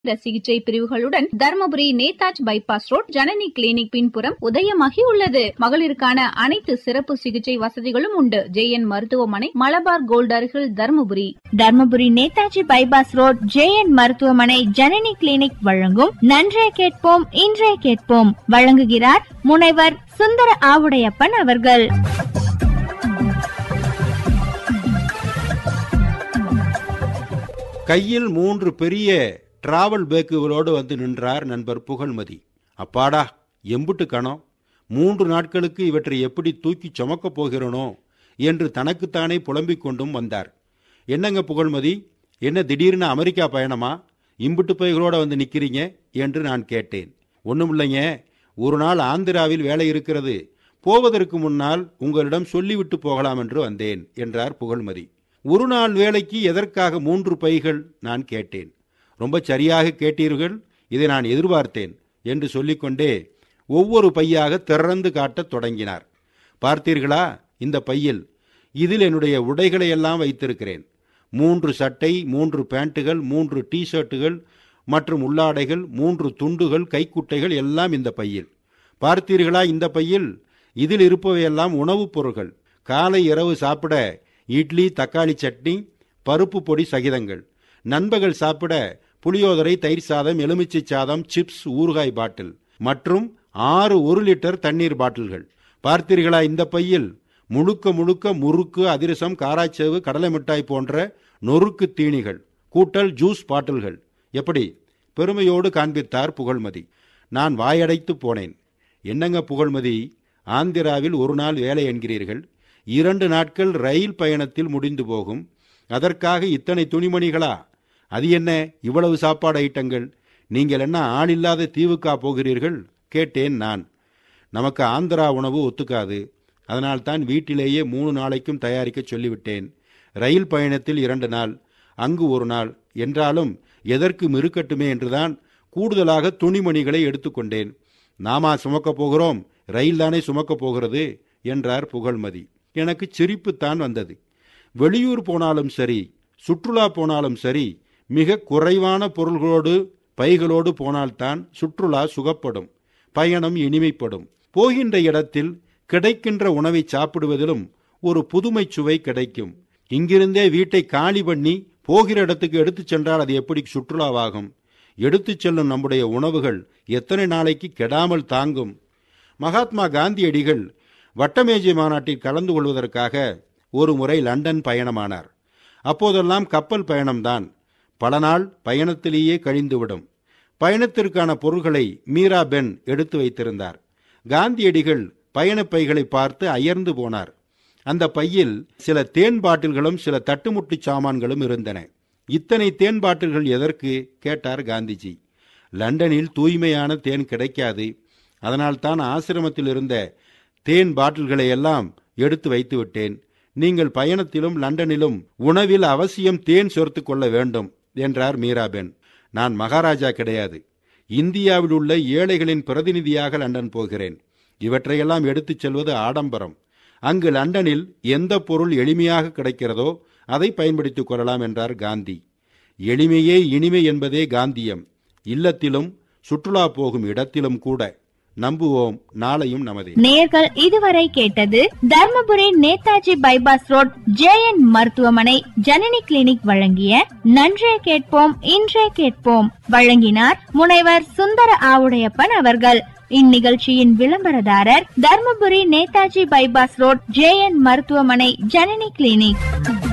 தீவிர சிகிச்சை பிரிவுகளுடன் Dharmapuri Netaji bypass road Janani clinic பின்புறம் உதயமாகி உள்ளது மகளிருக்கான அனைத்து சிறப்பு சிகிச்சை வசதிகளும் உண்டு ஜே என் மருத்துவமனை மலபார் கோல்டு அருகில் Dharmapuri Dharmapuri Netaji bypass road J N மருத்துவமனை ஜனனி கிளினிக் வழங்கும் நன்றே கேட்போம் இன்றே கேட்போம் வழங்குகிறார் முனைவர் சுந்தர ஆவுடையப்பன் அவர்கள் கையில் மூன்று பெரிய டிராவல் பேக்குகளோடு வந்து நின்றார் நண்பர் புகழ்மதி அப்பாடா எம்புட்டு கணம் மூன்று நாட்களுக்கு இவற்றை எப்படி தூக்கி சுமக்கப் போகிறனோ என்று தனக்குத்தானே புலம்பிக் கொண்டும் வந்தார் என்னங்க புகழ்மதி என்ன திடீர்னு அமெரிக்கா பயணமா இம்புட்டு பைகளோட வந்து நிக்கிறீங்க என்று நான் கேட்டேன் ஒண்ணும் இல்லைங்க ஒரு நாள் ஆந்திராவில் வேலை இருக்கிறது போவதற்கு முன்னால் உங்களிடம் சொல்லிவிட்டு போகலாம் என்று வந்தேன் என்றார் புகழ்மதி ஒரு நாள் வேலைக்கு எதற்காக மூன்று பைகள் நான் கேட்டேன் ரொம்ப சரியாக கேட்டீர்கள் இதை நான் எதிர்பார்த்தேன் என்று சொல்லிக்கொண்டே ஒவ்வொரு பையாக திறந்து காட்டத் தொடங்கினார் பார்த்தீர்களா இந்த பையில் இதில் என்னுடைய உடைகளை எல்லாம் வைத்திருக்கிறேன் மூன்று சட்டை மூன்று பேண்ட்டுகள் மூன்று டி ஷர்ட்டுகள் மற்றும் உள்ளாடைகள் மூன்று துண்டுகள் கைக்குட்டைகள் எல்லாம் இந்த பையில் பார்த்தீர்களா இந்த பையில் இதில் இருப்பவையெல்லாம் உணவுப் பொருட்கள் காலை இரவு சாப்பிட இட்லி தக்காளி சட்னி பருப்பு பொடி சகிதங்கள் நண்பகல் சாப்பிட புளியோதரை தயிர் சாதம் எலுமிச்சை சாதம் சிப்ஸ் ஊறுகாய் பாட்டில் மற்றும் ஆறு ஒரு லிட்டர் தண்ணீர் பாட்டில்கள் பார்த்தீர்களா இந்த பையில் முழுக்க முழுக்க முறுக்கு அதிரசம் காராச்சேவு கடலை மிட்டாய் போன்ற நொறுக்கு தீனிகள் கூட்டல் ஜூஸ் பாட்டில்கள் எப்படி பெருமையோடு காண்பித்தார் புகழ்மதி நான் வாயடைத்து போனேன் என்னங்க புகழ்மதி ஆந்திராவில் ஒரு நாள் வேலை என்கிறீர்கள் இரண்டு நாட்கள் ரயில் பயணத்தில் முடிந்து போகும் அதற்காக இத்தனை துணிமணிகளா அது என்ன இவ்வளவு சாப்பாடு ஐட்டங்கள் நீங்கள் என்ன ஆள் இல்லாத தீவுக்கா போகிறீர்கள் கேட்டேன் நான் நமக்கு ஆந்திரா உணவு ஒத்துக்காது அதனால்தான் வீட்டிலேயே மூணு நாளைக்கும் தயாரிக்க சொல்லிவிட்டேன் ரயில் பயணத்தில் இரண்டு நாள் அங்கு ஒரு நாள் என்றாலும் எதற்கும் இருக்கட்டுமே என்றுதான் கூடுதலாக துணிமணிகளை எடுத்துக்கொண்டேன் நாமா சுமக்கப் போகிறோம் ரயில் தானே சுமக்கப் போகிறது என்றார் புகழ்மதி எனக்கு சிரிப்புத்தான் வந்தது வெளியூர் போனாலும் சரி சுற்றுலா போனாலும் சரி மிக குறைவான பொருள்களோடு பைகளோடு போனால்தான் சுற்றுலா சுகப்படும் பயணம் இனிமைப்படும் போகின்ற இடத்தில் கிடைக்கின்ற உணவை சாப்பிடுவதிலும் ஒரு புதுமை சுவை கிடைக்கும் இங்கிருந்தே வீட்டை காலி பண்ணி போகிற இடத்துக்கு எடுத்துச் சென்றால் அது எப்படி சுற்றுலாவாகும் எடுத்துச் செல்லும் நம்முடைய உணவுகள் எத்தனை நாளைக்கு கெடாமல் தாங்கும் மகாத்மா காந்தியடிகள் வட்டமேஜை மாநாட்டில் கலந்து கொள்வதற்காக ஒரு முறை லண்டன் பயணமானார் அப்போதெல்லாம் கப்பல் பயணம்தான் பல நாள் பயணத்திலேயே கழிந்துவிடும் பயணத்திற்கான பொருள்களை மீரா பென் எடுத்து வைத்திருந்தார் காந்தியடிகள் பயணப் பைகளை பார்த்து அயர்ந்து போனார் அந்த பையில் சில தேன் பாட்டில்களும் சில தட்டுமுட்டு சாமான்களும் இருந்தன இத்தனை தேன் பாட்டில்கள் எதற்கு கேட்டார் காந்திஜி லண்டனில் தூய்மையான தேன் கிடைக்காது அதனால்தான் ஆசிரமத்தில் இருந்த தேன் பாட்டில்களை எல்லாம் எடுத்து வைத்து விட்டேன் நீங்கள் பயணத்திலும் லண்டனிலும் உணவில் அவசியம் தேன் சேர்த்து கொள்ள வேண்டும் என்றார் மீராபென் நான் மகாராஜா கிடையாது இந்தியாவில் உள்ள ஏழைகளின் பிரதிநிதியாக லண்டன் போகிறேன் இவற்றையெல்லாம் எடுத்துச் செல்வது ஆடம்பரம் அங்கு லண்டனில் எந்த பொருள் எளிமையாக கிடைக்கிறதோ அதை பயன்படுத்திக் கொள்ளலாம் என்றார் காந்தி எளிமையே இனிமை என்பதே காந்தியம் இல்லத்திலும் சுற்றுலா போகும் இடத்திலும் கூட நம்புவோம் நாளையும் நமதே நேர்கள் இதுவரை கேட்டது Dharmapuri Netaji bypass road J N மருத்துவமனை ஜனனி கிளினிக் வழங்கிய நன்றே கேட்போம் இன்றே கேட்போம் வழங்கினார் முனைவர் சுந்தர ஆவுடையப்பன் அவர்கள் இந்நிகழ்ச்சியின் விளம்பரதாரர் Dharmapuri Netaji bypass road J N மருத்துவமனை ஜனனி கிளினிக்